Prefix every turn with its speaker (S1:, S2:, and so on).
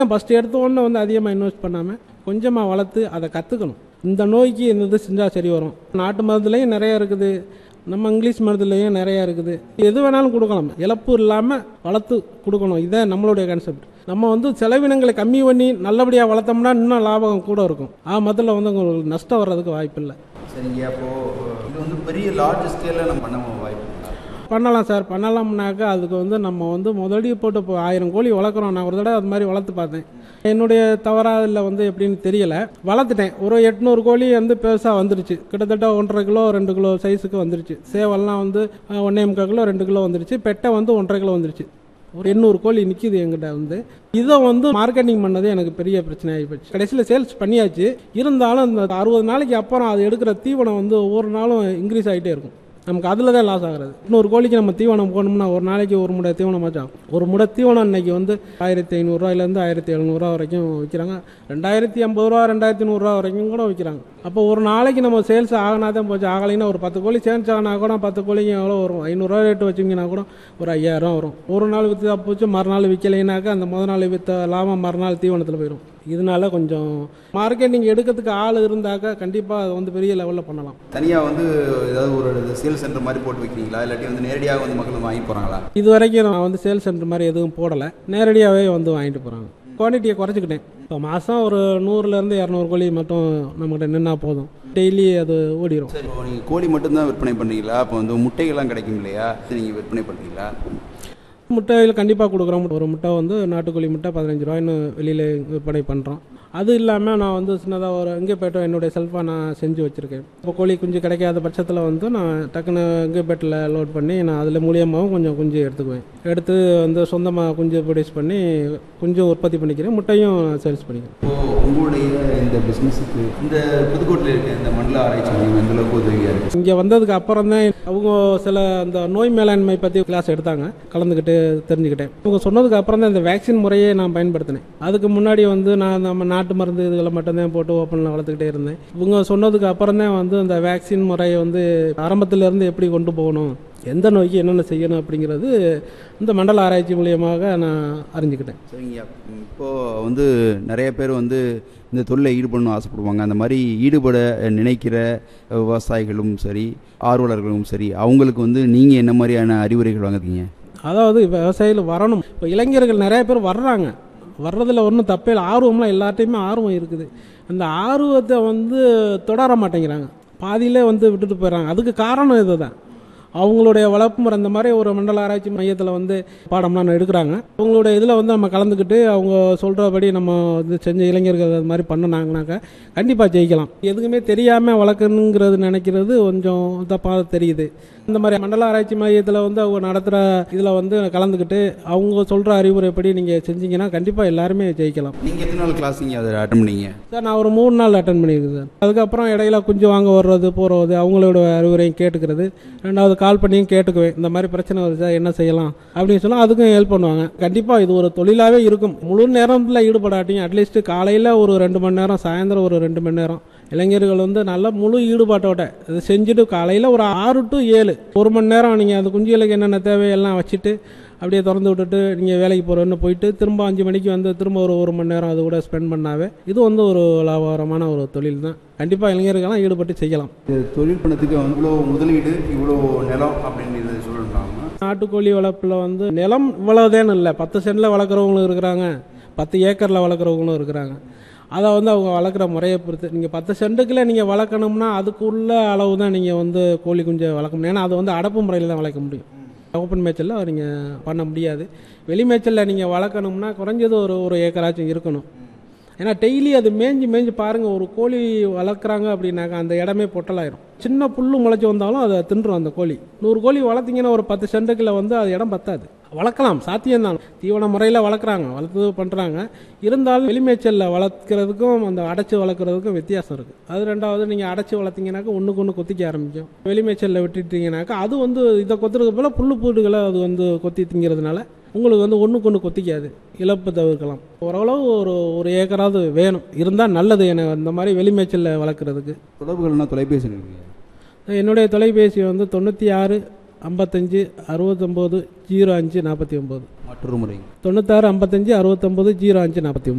S1: First எடுத்த உடனே வந்து அதிகமாக இன்வெஸ்ட் பண்ணாமல் கொஞ்சமாக வளர்த்து அதை கற்றுக்கணும் இந்த நோய்க்கு இந்த இது செஞ்சால் சரி வரும் நாட்டு மருந்துலேயும் நிறைய இருக்குது நம்ம இங்கிலீஷ் மருந்துலேயும் நிறையா இருக்குது எது வேணாலும் கொடுக்கலாம் இழப்பு இல்லாமல் வளர்த்து கொடுக்கணும் இதான் நம்மளுடைய கான்செப்ட் நம்ம வந்து செலவினங்களை கம்மி பண்ணி நல்லபடியாக வளர்த்தோம்னா இன்னும் லாபம் கூட இருக்கும் ஆ முதல்ல வந்து உங்களுக்கு நஷ்டம் வர்றதுக்கு வாய்ப்பு இல்லை
S2: சரிங்க அப்போது இது வந்து பெரிய லார்ஜ் ஸ்கேலில் நம்ம பண்ண வாய்ப்பு இருக்கா?
S1: பண்ணலாம் சார் பண்ணலாம்னாக்கா அதுக்கு வந்து நம்ம வந்து முதலடி போட்டு இப்போ ஆயிரம் கோழி வளர்க்குறோம் நான் ஒரு தடவை அது மாதிரி வளர்த்து பார்த்தேன் என்னுடைய தவறா இல்லை வந்து எப்படின்னு தெரியல வளர்த்துட்டேன் ஒரு எட்நூறு கோழி வந்து பெருசாக வந்துருச்சு கிட்டத்தட்ட ஒன்றரை கிலோ ரெண்டு கிலோ சைஸுக்கு வந்துருச்சு சேவல்லாம் வந்து அஹ், ஒண்ணே முக்கால் கிலோ ரெண்டு கிலோ வந்துருச்சு பெட்டை வந்து ஒன்றரை கிலோ வந்துருச்சு ஒரு எண்ணூறு கோழி நிற்கிது எங்கிட்ட வந்து இதை வந்து மார்க்கெட்டிங் பண்ணது எனக்கு பெரிய பிரச்சனை ஆகிப்போச்சு கடைசியில் சேல்ஸ் பண்ணியாச்சு இருந்தாலும் இந்த அறுபது நாளைக்கு அப்புறம் அது எடுக்கிற தீவனம் வந்து ஒவ்வொரு நாளும் இன்க்ரீஸ் ஆகிட்டே இருக்கும் நமக்கு அதில் தான் லாஸ் ஆகுறது இன்னொரு கோழிக்கு நம்ம தீவனம் போகணும்னா ஒரு நாளைக்கு ஒரு முடை தீவனமாச்சும் ஆகும் ஒரு முடை தீவனம் இன்னைக்கு வந்து ஆயிரத்தி ஐநூறுரூவாயிலேருந்து ஆயிரத்தி எழுநூறுவா வரைக்கும் விற்கிறாங்க ரெண்டாயிரத்தி ஐம்பது ரூபா ரெண்டாயிரத்தி நூறுரூவா வரைக்கும் கூட விற்கிறாங்க அப்போ ஒரு நாளைக்கு நம்ம சேல்ஸ் ஆகினா தான் போச்சு ஆகலைன்னா ஒரு பத்து கோழி சேல்ஸ் ஆகினா கூட பத்து கோழிக்கு எவ்வளோ வரும் ஐநூறுரூவா ரேட்டு வச்சிங்கன்னா கூட ஒரு ஐயாயிரம் வரும் ஒரு நாள் விற்று போச்சு மறுநாள் விற்கலைனாக்கா அந்த முத நாள் விற்ற லாபம் மறுநாள் தீவனத்தில் போயிடும் இதனால கொஞ்சம் மார்க்கெட்டிங் எடுக்கிறதுக்கு ஆள் இருந்தாக்கா கண்டிப்பாக அது வந்து பெரிய லெவலில் பண்ணலாம்
S2: தனியாக வந்து ஏதாவது ஒரு சேல் சென்டர் மாதிரி போட்டு வைக்கிறீங்களா இல்லாட்டி வந்து நேரடியாக வந்து மக்கள் வந்து வாங்கி போகிறாங்களா
S1: இது வரைக்கும் நான் வந்து சேல்ஸ் சென்டர் மாதிரி எதுவும் போடலை நேரடியாகவே வந்து வாங்கிட்டு போகிறாங்க குவான்டிட்டியை குறைச்சிக்கிட்டேன் இப்போ மாதம் ஒரு நூறுலேருந்து இரநூறு கோழி மட்டும் நம்மகிட்ட நின்னா போதும் டெய்லி அது ஓடிடும்
S2: சரி இப்போ நீங்கள் கோழி மட்டும்தான் விற்பனை பண்ணுறீங்களா அப்போ வந்து முட்டைகள்லாம் கிடைக்கும் இல்லையா நீங்கள் விற்பனை பண்ணுறீங்களா
S1: முட்டையில் கண்டிப்பாக கொடுக்குறோம் ஒரு முட்டை வந்து நாட்டுக்கோழி முட்டை பதினஞ்சு ரூபாய்னு வெளியில் விற்பனை பண்ணுறோம் அது இல்லாமல் நான் வந்து சின்னதாக ஒரு இங்கே போய்ட்டு என்னுடைய செல்ஃபாக நான் செஞ்சு வச்சுருக்கேன் இப்போ கோழி குஞ்சு கிடைக்காத பட்சத்தில் வந்து நான் டக்குன்னு இங்கே பேட்டில் லோட் பண்ணி நான் அதில் மூலியமாகவும் கொஞ்சம் குஞ்சு எடுத்துக்குவேன் எடுத்து வந்து சொந்தமாக குஞ்சு ப்ரொடியூஸ் பண்ணி குஞ்சு உற்பத்தி பண்ணிக்கிறேன் முட்டையும் சேல்ஸ் பண்ணிக்கிறேன்
S2: இப்போது உங்களுடைய இந்த பிஸ்னஸுக்கு இந்த புதுக்கோட்டையில் இருக்க இந்த மண்டல ஆராய்ச்சி மையம் எந்த அளவுக்கு உதவியாக இருக்குது
S1: இங்கே வந்ததுக்கு அப்புறம் தான் அவங்க சில அந்த நோய் மேலாண்மை பற்றி கிளாஸ் எடுத்தாங்க கலந்துக்கிட்டு தெரிஞ்சுக்கிட்டேன் இவங்க சொன்னதுக்கு அப்புறம் தான் இந்த வேக்சின் முறையே நான் பயன்படுத்தினேன் அதுக்கு முன்னாடி வந்து நான் நம்ம நாட்டு மருந்து இதுகளை மட்டும்தான் போட்டு ஓப்பனில் வளர்த்துக்கிட்டே இருந்தேன் இவங்க சொன்னதுக்கு அப்புறம் தான் வந்து இந்த வேக்சின் முறையை வந்து ஆரம்பத்துல இருந்து எப்படி கொண்டு போகணும் எந்த நோய்க்கு என்னென்ன செய்யணும் அப்படிங்கிறது இந்த மண்டல ஆராய்ச்சி மூலியமாக நான் அறிஞ்சுக்கிட்டேன்
S2: சரிங்கய்யா இப்போது வந்து நிறைய பேர் வந்து இந்த தொழிலை ஈடுபடணும்னு ஆசைப்படுவாங்க அந்த மாதிரி ஈடுபட நினைக்கிற விவசாயிகளும் சரி ஆர்வலர்களும் சரி அவங்களுக்கு வந்து நீங்கள் என்ன மாதிரியான அறிவுரைகள் வாங்குறீங்க
S1: அதாவது விவசாயிகள் வரணும் இப்போ இளைஞர்கள் நிறைய பேர் வர்றாங்க வர்றதில் ஒன்றும் தப்பே இல்லை ஆர்வம்லாம் எல்லார்ட்டையுமே ஆர்வம் இருக்குது அந்த ஆர்வத்தை வந்து தொடர மாட்டேங்கிறாங்க பாதியிலே வந்து விட்டுட்டு போயிடுறாங்க அதுக்கு காரணம் இதுதான் அவங்களுடைய வளர்ப்பு முறை இந்த மாதிரி ஒரு மண்டல ஆராய்ச்சி மையத்தில் வந்து பாடம்லாம் எடுக்கிறாங்க அவங்களுடைய இதில் வந்து நம்ம கலந்துக்கிட்டு அவங்க சொல்கிறபடி நம்ம இது செஞ்ச இளைஞர்கள் அது மாதிரி பண்ணினாங்கனாக்கா கண்டிப்பாக ஜெயிக்கலாம் எதுக்குமே தெரியாமல் வளர்க்கணுங்கிறது நினைக்கிறது கொஞ்சம் தப்பாக தெரியுது இந்த மாதிரி மண்டல ஆராய்ச்சி மையத்தில் வந்து அவங்க நடத்துகிற இதில் வந்து கலந்துக்கிட்டு அவங்க சொல்கிற அறிவுரைப்படி நீங்கள் செஞ்சீங்கன்னா கண்டிப்பாக எல்லாருமே ஜெயிக்கலாம்
S2: நீங்கள் எத்தனை நாள் கிளாஸ் நீங்கள் அதை அட்டன் பண்ணீங்க
S1: சார் நான் ஒரு மூணு நாள் அட்டன் பண்ணியிருக்கேன் சார் அதுக்கப்புறம் இடையில குஞ்சு வாங்க வர்றது போகிறது அவங்களோட அறிவுரையும் கேட்டுக்கிறது ரெண்டாவது கால் பண்ணியும் கேட்டுக்குவேன் இந்த மாதிரி பிரச்சனை வருது சார் என்ன செய்யலாம் அப்படின்னு சொன்னால் அதுக்கும் ஹெல்ப் பண்ணுவாங்க கண்டிப்பாக இது ஒரு தொழிலாகவே இருக்கும் முழு நேரத்தில் ஈடுபடாட்டியும் அட்லீஸ்ட் காலையில் ஒரு ரெண்டு மணி நேரம் சாயந்தரம் ஒரு ரெண்டு மணி நேரம் இளைஞர்கள் வந்து நல்ல முழு ஈடுபாட்டோட இது செஞ்சுட்டு காலையில் ஒரு ஆறு டு ஏழு ஒரு மணி நேரம் நீங்கள் அந்த குஞ்சுகளுக்கு என்னென்ன தேவையெல்லாம் வச்சுட்டு அப்படியே திறந்து விட்டுட்டு நீங்கள் வேலைக்கு போகிறோன்னு போயிட்டு திரும்ப அஞ்சு மணிக்கு வந்து திரும்ப ஒரு ஒரு மணி நேரம் அது கூட ஸ்பெண்ட் பண்ணாவே இது வந்து ஒரு லாபகரமான ஒரு தொழில் தான் கண்டிப்பாக இளைஞர்கள்லாம் ஈடுபட்டு செய்யலாம்
S2: இந்த தொழில் பண்ணதுக்கு இவ்வளோ முதலீடு இவ்வளோ நிலம் அப்படின்னு சொல்லலாமா
S1: நாட்டுக்கோழி வளர்ப்பில் வந்து நிலம் இவ்வளோதேன்னு இல்லை பத்து சென்டில் வளர்க்குறவங்களும் இருக்கிறாங்க பத்து ஏக்கரில் வளர்க்குறவங்களும் இருக்கிறாங்க அதை வந்து அவங்க வளர்க்குற முறையை பொறுத்து நீங்கள் பத்து சென்ட்டுக்குள்ளே நீங்கள் வளர்க்கணும்னா அதுக்குள்ள அளவு தான் நீங்கள் வந்து கோழி குஞ்சை வளர்க்க முடியும் ஏன்னா அது வந்து அடப்பு முறையில் தான் வளர்க்க முடியும் ஓப்பன் மேய்ச்சலில் நீங்கள் பண்ண முடியாது வெளி மேய்ச்சலில் நீங்கள் வளர்க்கணும்னா குறைஞ்சது ஒரு ஒரு ஏக்கராச்சும் இருக்கணும் ஏன்னா டெய்லி அது மேய்ஞ்சி மேய்ஞ்சி பாருங்கள் ஒரு கோழி வளர்க்குறாங்க அப்படின்னாக்கா அந்த இடமே பொட்டலாயிரும் சின்ன புல்லு முளைச்சி வந்தாலும் அதை தின்றும் அந்த கோழி நூறு கோழி வளர்த்தீங்கன்னா ஒரு பத்து சென்ட்டுக்குள்ள வந்து அது இடம் பத்தாது வளர்க்கலாம் சாத்தியம்தான் தீவன முறையில் வளர்க்குறாங்க வளர்த்து பண்ணுறாங்க இருந்தாலும் வெளிமேய்ச்சலில் வளர்க்குறதுக்கும் அந்த அடைச்சி வளர்க்குறதுக்கும் வித்தியாசம் இருக்குது அது ரெண்டாவது நீங்கள் அடைச்சி வளர்த்தீங்கன்னாக்கா ஒன்றுக்கு ஒன்று கொத்திக்க ஆரம்பிக்கும் வெளிமேய்ச்சலில் விட்டுட்டீங்கன்னாக்கா அது வந்து இதை கொத்துறது போல் புல்லு பூடுகளை அது வந்து கொத்தி திங்கிறதுனால உங்களுக்கு வந்து ஒன்றுக்கு ஒன்று கொத்திக்காது இழப்பு தவிர்க்கலாம் ஓரளவு ஒரு ஒரு ஏக்கராவது வேணும் இருந்தால் நல்லது எனக்கு இந்த மாதிரி வெளிமேய்ச்சலில் வளர்க்குறதுக்கு
S2: தொடர்புகள்னா தொலைபேசி இருக்கு
S1: என்னுடைய தொலைபேசி வந்து தொண்ணூற்றி ஆறு ஐம்பத்தஞ்சு அறுபத்தொம்போது ஜீரோ அஞ்சு நாற்பத்தி ஒம்பது
S2: மற்றொரு முறை
S1: தொண்ணூத்தாறு ஐம்பத்தஞ்சு அறுபத்தொம்போது ஜீரோ அஞ்சு நாற்பத்தி ஒம்பது